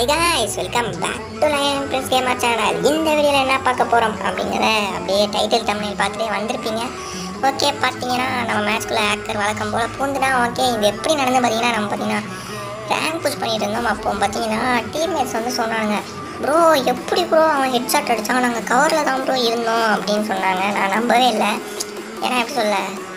hi guys welcome back to lion prince gamer channel இந்த வீடியோவில் என்ன பார்க்க போகிறோம் அப்படிங்கிறத அப்படியே டைட்டில் தமிழில் பார்த்துட்டே வந்திருப்பீங்க ஓகே பார்த்தீங்கன்னா நம்ம மேட்ச்குள்ளே ஆக்கர் வழக்கம் போல் பூந்துனா ஓகே இது எப்படி நடந்து பார்த்தீங்கன்னா நம்ம பார்த்தீங்கன்னா ரேங்க் புஷ் பண்ணிட்டு இருந்தோம் அப்போ பார்த்தீங்கன்னா டீம்மேட்ஸ் வந்து சொன்னாங்க ப்ரோ எப்படி ப்ரோ அவன் ஹெட்ஷாட் அடித்தான் நாங்கள் கவரில் தான் ப்ரோ இருந்தோம் அப்படின்னு சொன்னாங்க நான் நம்பவே இல்லை ஏன்னா எப்படி சொல்ல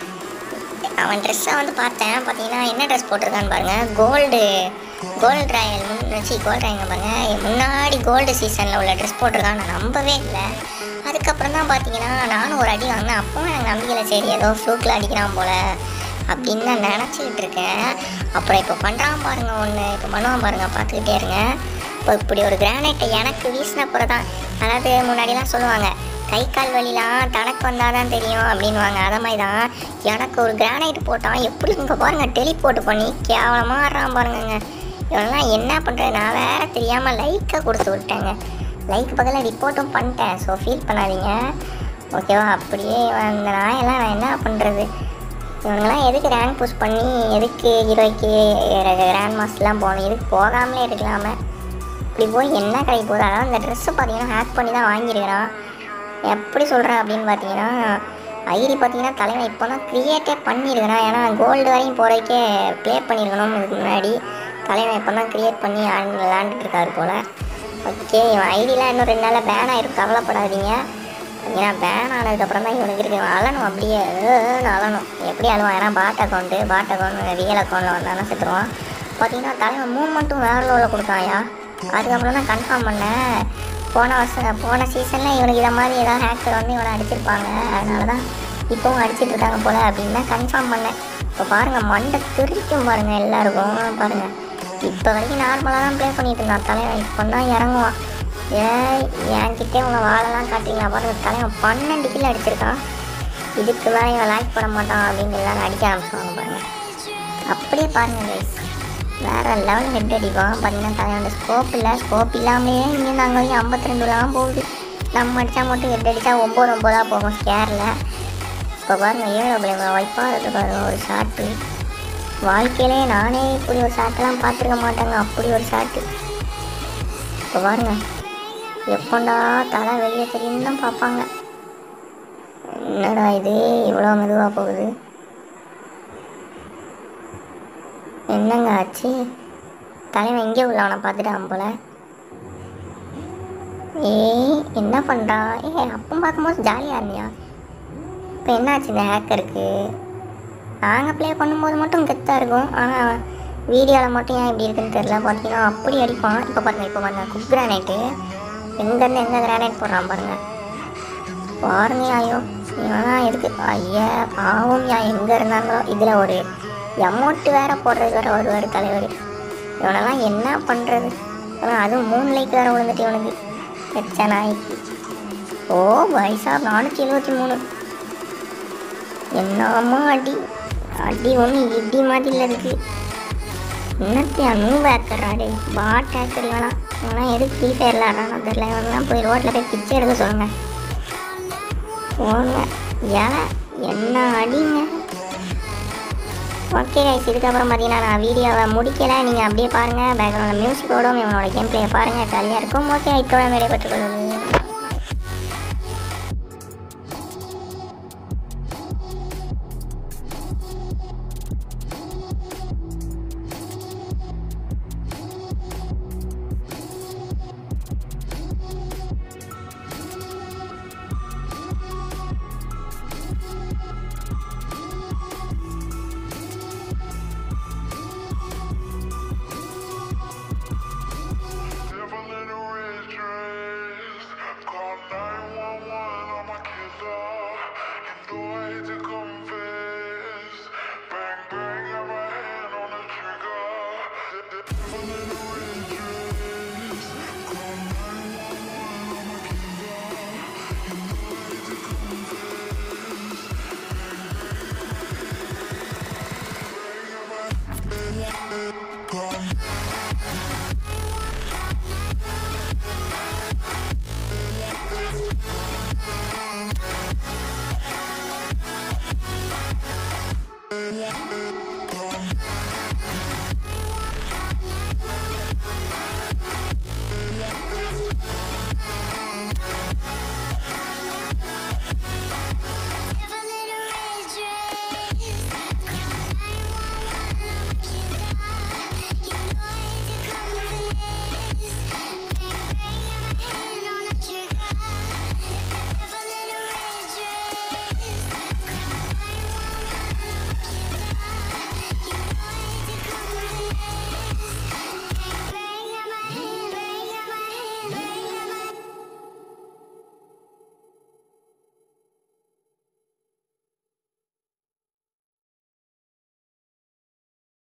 அவன் ட்ரெஸ்ஸை வந்து பார்த்தேன் பார்த்தீங்கன்னா என்ன ட்ரெஸ் போட்டிருக்கான்னு பாருங்கள் கோல்டு கோல்டு ராயல் முன்னாடி கோல்டு ராயங்க பாருங்க முன்னாடி கோல்டு சீசனில் உள்ள ட்ரெஸ் போட்டிருக்கான் நான் நம்பவே இல்லை அதுக்கப்புறம் தான் பார்த்தீங்கன்னா நானும் ஒரு அடி வாங்கினேன் அப்பவும் எனக்கு நம்பிக்கையில் சரி ஏதோ ஃப்ளூக்கில் அடிக்கிறான் போல அப்படின்னு நான் நினச்சிக்கிட்டு இருக்கேன் அப்புறம் இப்போ பண்ணுறான் பாருங்க ஒன்று இப்போ பண்ணுவான் பாருங்க பார்த்துக்கிட்டே இருங்க இப்போ இப்படி ஒரு கிரானைட்டை எனக்கு வீசினப்புறம் தான் அதாவது முன்னாடிலாம் சொல்லுவாங்க கை கால் வலிலாம் தனக்கு வந்தால் தான் தெரியும் அப்படின்வாங்க அதை மாதிரி தான் எனக்கு ஒரு கிரானைட் போட்டான் எப்படி இங்கே பாருங்கள் டெலிபோர்ட் பண்ணி கேவலமாக ஆடுறான் பாருங்கங்க இவனெல்லாம் என்ன பண்ணுறது நான் வேற தெரியாமல் லைக்கை கொடுத்து விட்டேங்க லைக் பக்கத்தில் ரிப்போர்ட்டும் பண்ணிட்டேன் ஸோ ஃபீல் பண்ணாதீங்க ஓகேவா அப்படியே அந்த நாயெல்லாம் நான் என்ன பண்ணுறது இவங்கெல்லாம் எதுக்கு ரேங்க் புஷ் பண்ணி எதுக்கு ஹீரோய்க்கு கிராண்ட் மாஸ்லாம் போகணும் எதுக்கு போகாமலே இருக்கலாமே இப்படி போய் என்ன கிடைக்க போகுது அதாவது இந்த ட்ரெஸ்ஸு பார்த்தீங்கன்னா ஹேக் பண்ணி தான் வாங்கியிருக்கிறான் எப்படி சொல்கிறேன் அப்படின்னு பார்த்தீங்கன்னா ஐடி பார்த்தீங்கன்னா தலைவன் இப்போ தான் க்ரியேட்டே பண்ணியிருக்கிறான் ஏன்னா கோல்டு வரையும் போகிறதுக்கே ப்ளே பண்ணியிருக்கணும் இதுக்கு முன்னாடி தலைவன் இப்போ தான் க்ரியேட் பண்ணி ஆண்டு விளாண்டுட்டு இருக்காரு போல் ஓகே இவன் ஐடிலாம் இன்னும் ரெண்டு நாளில் பேன் ஆகிருக்கும் கவலைப்படாதீங்க ஏன்னா பேன் ஆனதுக்கப்புறம் தான் இவனுக்கு இருக்கு இவன் அழணும் அப்படியே ஏன்னு அழணும் எப்படி அழுவான் ஏன்னா bot account bot account real அக்கௌண்ட்டில் வந்தாலும் செத்துருவான் பார்த்தீங்கன்னா தலைவன் மூவ்மெண்ட்டும் வேற லெவலில் கொடுத்தாயா அதுக்கப்புறம் தான் கன்ஃபார்ம் பண்ணேன் போன வருஷம் போன சீசனில் இவனுக்கு இதை மாதிரி ஏதாவது ஹேக்கர் வந்து இவனை அடிச்சிருப்பாங்க அதனால தான் இப்போவும் அடிச்சிட்டு இருக்காங்க போல அப்படின்னு தான் கன்ஃபார்ம் பண்ணேன் இப்போ பாருங்கள் மண்டை திருக்கும் பாருங்கள் எல்லாருக்கும் பாருங்கள் இப்போ வரைக்கும் நார்மலாக தான் ப்ளே பண்ணிட்டு இருந்தான் தலைவன் இப்போ தான் இறங்குவான் ஏய் என்கிட்டே உங்களை வாழலாம் காட்டுறீங்களா பாருங்க தலைவன் பன்னெண்டு கிலோ அடிச்சிருக்கான் இதுக்கு மேலே இவன் லைக் போட மாட்டான் அப்படின்னு எல்லாரும் அடிக்க ஆரம்பிச்சுவாங்க பாருங்க அப்படியே பாருங்க கைஸ் வேற லெவல் ஹெட் அடிக்கும் பார்த்தீங்கன்னா தலைவன் ஸ்கோப் இல்லை ஸ்கோப் இல்லாமலே இங்கே நாங்கள் வரைக்கும் ஐம்பத்தி ரெண்டுலாம் போகுது நம்ம அடித்தா மட்டும் ஹெட் அடித்தா ஒம்பது ஒம்பதாக போகும் ஸ்கேரில் இப்போ பாருங்க ஏழு பிள்ளைங்க வைப்பாக இருக்கு பாருங்க ஒரு ஷாட்டு வாழ்க்கையிலே நானே இப்படி ஒரு ஷாட்டெல்லாம் பார்த்துருக்க மாட்டேங்க அப்படி ஒரு ஷாட்டு இப்போ பாருங்க எப்போண்டா தலை வெளியே தெரியும் தான் பார்ப்பாங்க என்னடா இது இவ்வளோ மெதுவாக போகுது என்னங்க ஆச்சு தலைவன் எங்கே உள்ளவனை பார்த்துட்டான் போல ஏய் என்ன பண்ணுறா ஏ அப்போ பார்க்கும்போது ஜாலியாக இருந்தியா இப்போ என்னாச்சு இந்த ஹேக்கருக்கு நாங்கள் ப்ளே பண்ணும்போது மட்டும் கெத்தாக இருக்கும் ஆனால் வீடியோவில் மட்டும் ஏன் இப்படி இருக்குன்னு தெரில பார்த்தீங்கன்னா அப்படி அடிப்பான் இப்போ பாருங்க இப்போ பாருங்க குக் கிரானைட்டு எங்கேருந்து எங்கே கிரானைட் போடுறான் பாருங்க பாருங்க ஐயோ இவனா எதுக்கு ஐயா பாவம் யா எங்கே இருந்தாலும் இதில் ஒரு எமௌண்ட் வேற போடுறது வேற வருவார் தலைவர் இவனெல்லாம் என்ன பண்ணுறது ஆனால் அதுவும் மூணு லைக் வேற விழுந்துட்டு இவனுக்கு எச்ச நாய்க்கு ஓ வயசா நானூற்றி எழுபத்தி மூணு என்னம்மா அடி அடி ஒன்று இடி மாதிரி இருக்கு என்னத்தையா நூ பேக்கர் அடி பாட் ஹேக்கர் இவனா இவனா எதுக்கு ஃப்ரீ ஃபயரில் ஆடுறானோ தெரியல இவனெல்லாம் போய் ரோட்டில் போய் பிச்சை எடுக்க சொல்லுங்க போங்க ஏன் என்ன அடிங்க ஓகே கைஸ் இதுக்கப்புறம் பார்த்தீங்கன்னா நான் வீடியோவை முடிக்கலை நீங்கள் அப்படியே பாருங்கள் பேக்ரவுண்டில் மியூசிக்கோடும் இவனோட கேம் பிளேயை பாருங்கள் ஜாலியாக இருக்கும் ஓகே இதோட விடைபெற்றுக் கொள்வது